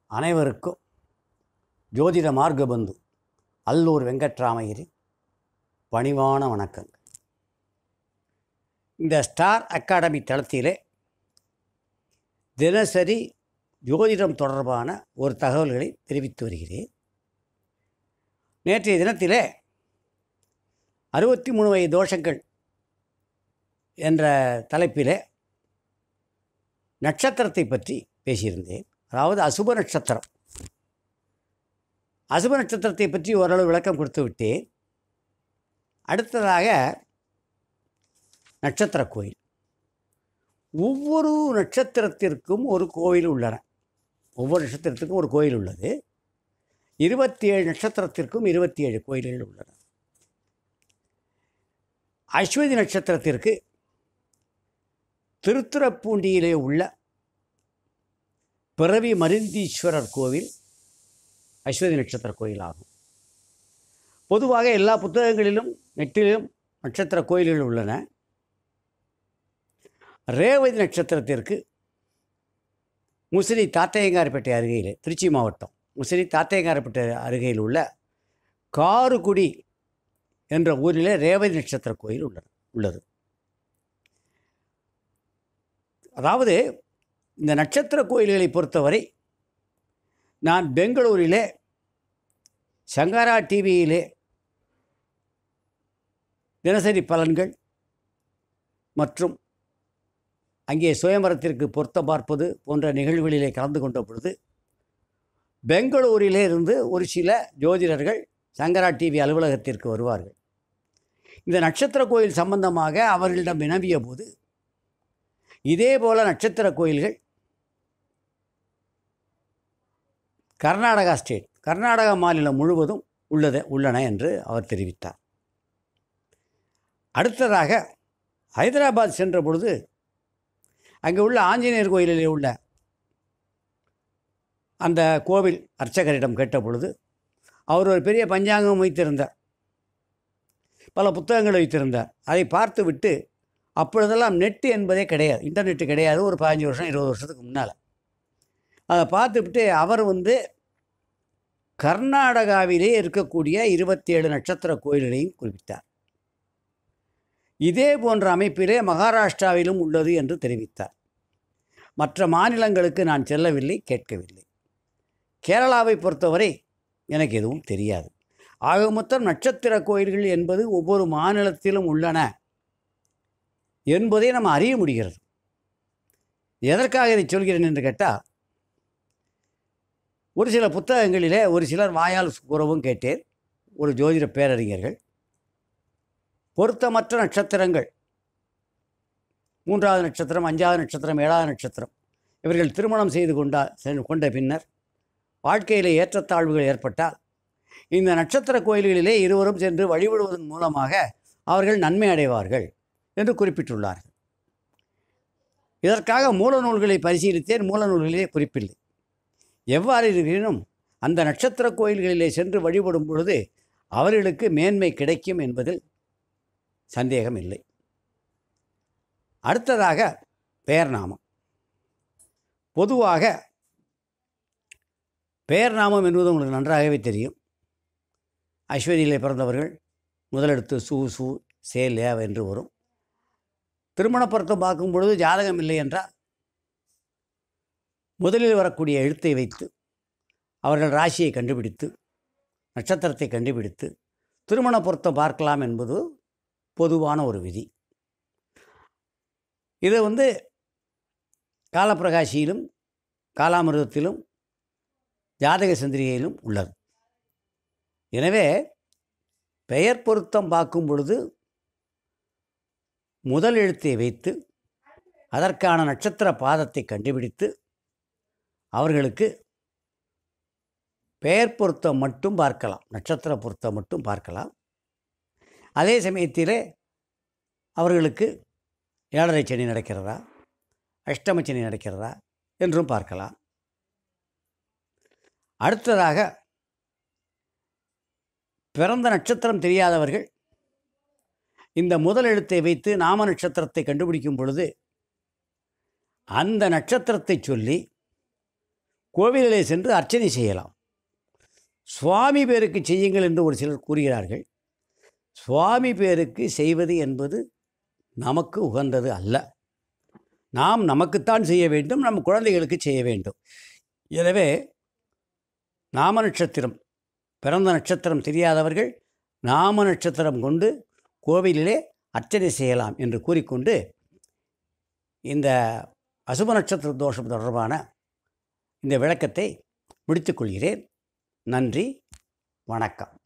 அனைவருக்கும் ஜோதிட மார்கபந்து அல்லூர் வெங்கட்ராமையரி பணிவான வணக்கங்கள் இந்த ஸ்டார் அகாடமி தளத்திலே தினசரி ஜோதிடம் தொடர்பான ஒரு தகவல்களை தெரிவித்து வருகிறேன் நேற்றைய தினத்திலே அறுபத்தி மூணு வயது தோஷங்கள் என்ற தலைப்பிலே நட்சத்திரத்தை பற்றி பேசியிருந்தேன் அதாவது அசுப நட்சத்திரம் அசுப நட்சத்திரத்தை பற்றி ஓரளவு விளக்கம் கொடுத்து விட்டேன் அடுத்ததாக நட்சத்திர கோயில் ஒவ்வொரு நட்சத்திரத்திற்கும் ஒரு கோயில் உள்ளன ஒவ்வொரு நட்சத்திரத்திற்கும் ஒரு கோயில் உள்ளது இருபத்தி ஏழு நட்சத்திரத்திற்கும் இருபத்தி ஏழு கோயில்கள் உள்ளன அஸ்வதி நட்சத்திரத்திற்கு திருத்துறைப்பூண்டியிலே உள்ள பிறவி மருந்தீஸ்வரர் கோவில் அஸ்வதி நட்சத்திர கோயில் ஆகும் பொதுவாக எல்லா புத்தகங்களிலும் நெட்டிலும் நட்சத்திர கோயில்கள் உள்ளன ரேவதி நட்சத்திரத்திற்கு முசிறி தாத்தையங்காரப்பேட்டை அருகையில் திருச்சி மாவட்டம் முசிறி தாத்தையங்காரப்பேட்டை அருகையில் உள்ள காருகுடி என்ற ஊரிலே ரேவதி நட்சத்திர கோயில் உள்ளது உள்ளது அதாவது இந்த நட்சத்திர கோயில்களை பொறுத்தவரை நான் பெங்களூரிலே சங்கரா டிவியிலே தினசரி பலன்கள் மற்றும் அங்கே சுயம்பரத்திற்கு பொருத்தம் பார்ப்பது போன்ற நிகழ்வுகளிலே கலந்து கொண்ட பொழுது பெங்களூரிலே இருந்து ஒரு சில ஜோதிடர்கள் சங்கரா டிவி அலுவலகத்திற்கு வருவார்கள் இந்த நட்சத்திர கோயில் சம்பந்தமாக அவர்களிடம் வினவிய போது இதே போல நட்சத்திர கோயில்கள் கர்நாடகா ஸ்டேட் கர்நாடகா மாநிலம் முழுவதும் உள்ளது உள்ளன என்று அவர் தெரிவித்தார் அடுத்ததாக ஹைதராபாத் சென்ற பொழுது அங்கே உள்ள ஆஞ்சநேயர் கோயிலிலே உள்ள அந்த கோவில் அர்ச்சகரிடம் கேட்ட பொழுது அவர் ஒரு பெரிய பஞ்சாங்கம் வைத்திருந்தார் பல புத்தகங்கள் வைத்திருந்தார் அதை பார்த்து விட்டு அப்பொழுதெல்லாம் நெட்டு என்பதே கிடையாது இன்டர்நெட்டு கிடையாது ஒரு பதினஞ்சு வருஷம் இருபது வருஷத்துக்கு முன்னால் அதை பார்த்துவிட்டு அவர் வந்து கர்நாடகாவிலே இருக்கக்கூடிய இருபத்தேழு நட்சத்திர கோயில்களையும் குறிப்பிட்டார் இதே போன்ற அமைப்பிலே மகாராஷ்டிராவிலும் உள்ளது என்று தெரிவித்தார் மற்ற மாநிலங்களுக்கு நான் செல்லவில்லை கேட்கவில்லை கேரளாவை பொறுத்தவரை எனக்கு எதுவும் தெரியாது ஆக மொத்தம் நட்சத்திர கோயில்கள் என்பது ஒவ்வொரு மாநிலத்திலும் உள்ளன என்பதை நம்ம அறிய முடிகிறது எதற்காக இதை சொல்கிறேன் என்று கேட்டால் ஒரு சில புத்தகங்களிலே ஒரு சிலர் வாயால் கூறவும் கேட்டேன் ஒரு ஜோதிட பேரறிஞர்கள் பொருத்தமற்ற நட்சத்திரங்கள் மூன்றாவது நட்சத்திரம் அஞ்சாவது நட்சத்திரம் ஏழாவது நட்சத்திரம் இவர்கள் திருமணம் செய்து கொண்டா செ- கொண்ட பின்னர் வாழ்க்கையில் ஏற்றத்தாழ்வுகள் ஏற்பட்டால் இந்த நட்சத்திர கோயில்களிலே இருவரும் சென்று வழிபடுவதன் மூலமாக அவர்கள் நன்மை அடைவார்கள் என்று குறிப்பிட்டுள்ளார்கள் இதற்காக மூல நூல்களை பரிசீலித்தேன் மூல நூல்களிலே குறிப்பில்லை எவ்வாறு இருப்பினும் அந்த நட்சத்திர கோயில்களிலே சென்று வழிபடும் பொழுது அவர்களுக்கு மேன்மை கிடைக்கும் என்பதில் சந்தேகம் இல்லை அடுத்ததாக பெயர் நாமம் பொதுவாக பெயர் நாமம் என்பது உங்களுக்கு நன்றாகவே தெரியும் அஸ்வதியிலே பிறந்தவர்கள் முதலெடுத்து சு சு சே லே என்று வரும் திருமண பொருத்தம் பார்க்கும் பொழுது ஜாதகம் இல்லை என்றால் முதலில் வரக்கூடிய எழுத்தை வைத்து அவர்கள் ராசியை கண்டுபிடித்து நட்சத்திரத்தை கண்டுபிடித்து திருமண பொருத்தம் பார்க்கலாம் என்பது பொதுவான ஒரு விதி இது வந்து காலப்பிரகாசியிலும் காலாமிருதத்திலும் ஜாதக சந்திரிகையிலும் உள்ளது எனவே பெயர் பொருத்தம் பார்க்கும் பொழுது முதல் எழுத்தை வைத்து அதற்கான நட்சத்திர பாதத்தை கண்டுபிடித்து அவர்களுக்கு பெயர் பொருத்தம் மட்டும் பார்க்கலாம் நட்சத்திர பொருத்தம் மட்டும் பார்க்கலாம் அதே சமயத்திலே அவர்களுக்கு ஏழரை சனி நடக்கிறதா அஷ்டம சனி நடக்கிறதா என்றும் பார்க்கலாம் அடுத்ததாக பிறந்த நட்சத்திரம் தெரியாதவர்கள் இந்த முதல் எழுத்தை வைத்து நாம நட்சத்திரத்தை கண்டுபிடிக்கும் பொழுது அந்த நட்சத்திரத்தை சொல்லி கோவிலிலே சென்று அர்ச்சனை செய்யலாம் சுவாமி பேருக்கு செய்யுங்கள் என்று ஒரு சிலர் கூறுகிறார்கள் சுவாமி பேருக்கு செய்வது என்பது நமக்கு உகந்தது அல்ல நாம் நமக்குத்தான் செய்ய வேண்டும் நம் குழந்தைகளுக்கு செய்ய வேண்டும் எனவே நாம நட்சத்திரம் பிறந்த நட்சத்திரம் தெரியாதவர்கள் நாம நட்சத்திரம் கொண்டு கோவிலிலே அர்ச்சனை செய்யலாம் என்று கூறிக்கொண்டு இந்த அசுப நட்சத்திர தோஷம் தொடர்பான இந்த விளக்கத்தை முடித்துக்கொள்கிறேன் நன்றி வணக்கம்